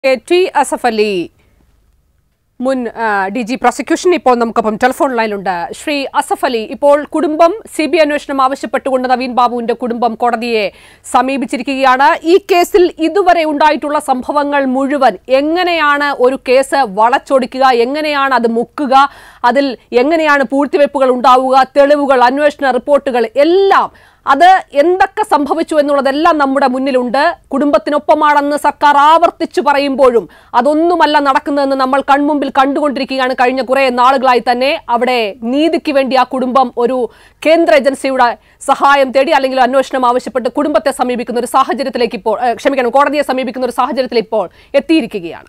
A T Asaf Ali മുൻ D G prosecution ഇപ്പോൾ നമുക്കൊപ്പം ടെലിഫോൺ ലൈനിലുണ്ട് ശ്രീ അസഫ് അലി ഇപ്പോൾ കുടുംബം സി ബി അന്വേഷണം ആവശ്യപ്പെട്ടുകൊണ്ട് നവീൻ ബാബുവിന്റെ കുടുംബം കോടതിയെ സമീപിച്ചിരിക്കുകയാണ് ഈ കേസിൽ ഇതുവരെ ഉണ്ടായിട്ടുള്ള സംഭവങ്ങൾ മുഴുവൻ എങ്ങനെയാണ് ഒരു കേസ് വളച്ചൊടിക്കുക എങ്ങനെയാണ് അത് മുക്കുക അതിൽ എങ്ങനെയാണ് പൂഴ്ത്തിവെപ്പുകൾ ഉണ്ടാവുക തെളിവുകൾ അന്വേഷണ റിപ്പോർട്ടുകൾ എല്ലാം അത് എന്തൊക്കെ സംഭവിച്ചു എന്നുള്ളതെല്ലാം നമ്മുടെ മുന്നിലുണ്ട് കുടുംബത്തിനൊപ്പമാണെന്ന് സർക്കാർ ആവർത്തിച്ചു പറയുമ്പോഴും അതൊന്നുമല്ല നടക്കുന്നതെന്ന് നമ്മൾ കൺമുമ്പിൽ കണ്ടുകൊണ്ടിരിക്കുകയാണ് കഴിഞ്ഞ കുറെ നാളുകളായി തന്നെ അവിടെ നീതിക്ക് വേണ്ടി ആ കുടുംബം ഒരു കേന്ദ്ര ഏജൻസിയുടെ സഹായം തേടി അല്ലെങ്കിൽ അന്വേഷണം ആവശ്യപ്പെട്ട് കുടുംബത്തെ സമീപിക്കുന്ന ഒരു സാഹചര്യത്തിലേക്ക് ഇപ്പോൾ ഏഹ്, ക്ഷമിക്കണം കോടതിയെ സമീപിക്കുന്ന ഒരു സാഹചര്യത്തിൽ ഇപ്പോൾ എത്തിയിരിക്കുകയാണ്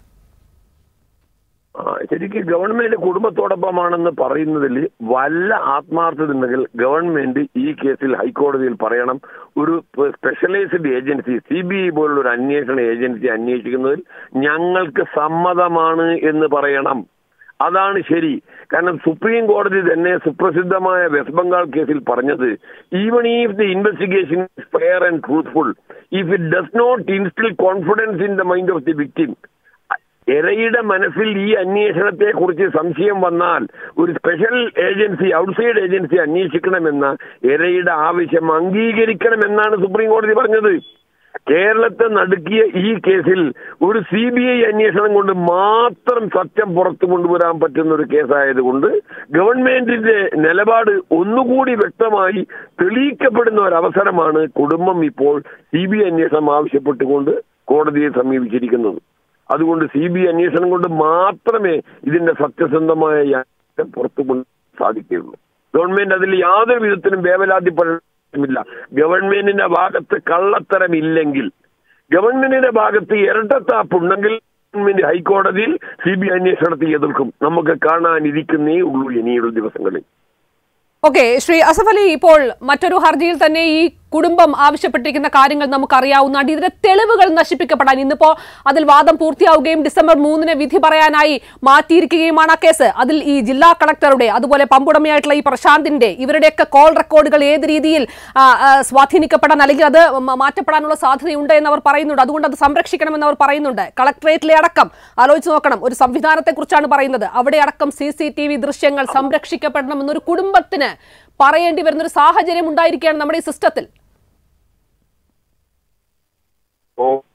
ആ, ശരിക്കും ഗവൺമെന്റ് കുടുംബത്തോടൊപ്പമാണെന്ന് പറയുന്നതിൽ വല്ല ആത്മാർത്ഥത ഉണ്ടെങ്കിൽ ഗവൺമെന്റ് ഈ കേസിൽ ഹൈക്കോടതിയിൽ പറയണം ഒരു specialised agency C B I പോലുള്ള ഒരു അന്വേഷണ ഏജൻസി അന്വേഷിക്കുന്നതിൽ ഞങ്ങൾക്ക് സമ്മതമാണ് എന്ന് പറയണം അതാണ് ശരി കാരണം സുപ്രീം കോടതി തന്നെ സുപ്രസിദ്ധമായ വെസ്റ്റ് ബംഗാൾ കേസിൽ പറഞ്ഞത് even if the investigation fair and truthful if it does not instil confidence in the mind of the victim ഇരയുടെ മനസ്സിൽ ഈ അന്വേഷണത്തെ കുറിച്ച് സംശയം വന്നാൽ ഒരു സ്പെഷ്യൽ ഏജൻസി ഔട്ട്സൈഡ് ഏജൻസി അന്വേഷിക്കണമെന്ന ഇരയുടെ ആവശ്യം അംഗീകരിക്കണമെന്നാണ് സുപ്രീം കോടതി പറഞ്ഞത് കേരളത്തെ നടുക്കിയ ഈ കേസിൽ ഒരു സി ബി ഐ അന്വേഷണം കൊണ്ട് മാത്രം സത്യം പുറത്തു കൊണ്ടുവരാൻ പറ്റുന്ന ഒരു കേസായതുകൊണ്ട് ഗവൺമെന്റിന്റെ നിലപാട് ഒന്നുകൂടി വ്യക്തമായി തെളിയിക്കപ്പെടുന്ന ഒരു അവസരമാണ് കുടുംബം ഇപ്പോൾ സി ബി ഐ അന്വേഷണം ആവശ്യപ്പെട്ടുകൊണ്ട് കോടതിയെ സമീപിച്ചിരിക്കുന്നത് അതുകൊണ്ട് സി ബി ഐ അന്വേഷണം കൊണ്ട് മാത്രമേ ഇതിന്റെ സത്യസന്ധമായ യാഥാർത്ഥ്യം പുറത്തു കൊണ്ട് സാധിക്കുകയുള്ളൂ ഗവൺമെന്റ് അതിൽ യാതൊരു വിധത്തിലും വേവലാതിപ്പെടില്ല ഗവൺമെന്റിന്റെ ഭാഗത്ത് കള്ളത്തരമില്ലെങ്കിൽ ഗവൺമെന്റിന്റെ ഭാഗത്ത് ഇരട്ടത്താപ്പുണ്ടെങ്കിൽ ഗവൺമെന്റ് ഹൈക്കോടതിയിൽ സി ബി ഐ അന്വേഷണത്തെ എതിർക്കും നമുക്ക് കാണാനിരിക്കുന്നേ ഉള്ളൂ ഇനിയുള്ള ദിവസങ്ങളിൽ ഓക്കെ ശ്രീ അസഫ് അലി ഇപ്പോൾ മറ്റൊരു ഹർജിയിൽ തന്നെ ഈ കുടുംബം ആവശ്യപ്പെട്ടിരിക്കുന്ന കാര്യങ്ങൾ നമുക്കറിയാവുന്നതാണ് ഇതിന്റെ തെളിവുകൾ നശിപ്പിക്കപ്പെടാൻ ഇന്നിപ്പോ അതിൽ വാദം പൂർത്തിയാവുകയും ഡിസംബർ മൂന്നിന് വിധി പറയാനായി മാറ്റിയിരിക്കുകയുമാണ് ആ കേസ് അതിൽ ഈ ജില്ലാ കളക്ടറുടെ അതുപോലെ പമ്പുടമയായിട്ടുള്ള ഈ പ്രശാന്തിന്റെ ഇവരുടെയൊക്കെ കോൾ റെക്കോർഡുകൾ ഏത് രീതിയിൽ ആ, ആ, സ്വാധീനിക്കപ്പെടാൻ അല്ലെങ്കിൽ അത് മ- മാറ്റപ്പെടാനുള്ള സാധ്യതയുണ്ട് എന്ന് അവർ പറയുന്നുണ്ട് അതുകൊണ്ട് അത് സംരക്ഷിക്കണമെന്ന് അവർ പറയുന്നുണ്ട് കളക്ടറേറ്റിലെ അടക്കം ആലോചിച്ച് നോക്കണം ഒരു സംവിധാനത്തെ കുറിച്ചാണ് പറയുന്നത് അവിടെ അടക്കം സി സി ടി വി ദൃശ്യങ്ങൾ സംരക്ഷിക്കപ്പെടണമെന്നൊരു കുടുംബത്തിന് പറയേണ്ടി വരുന്ന ഒരു സാഹചര്യം ഉണ്ടായിരിക്കുകയാണ് നമ്മുടെ ഈ സിസ്റ്റത്തിൽ ഓ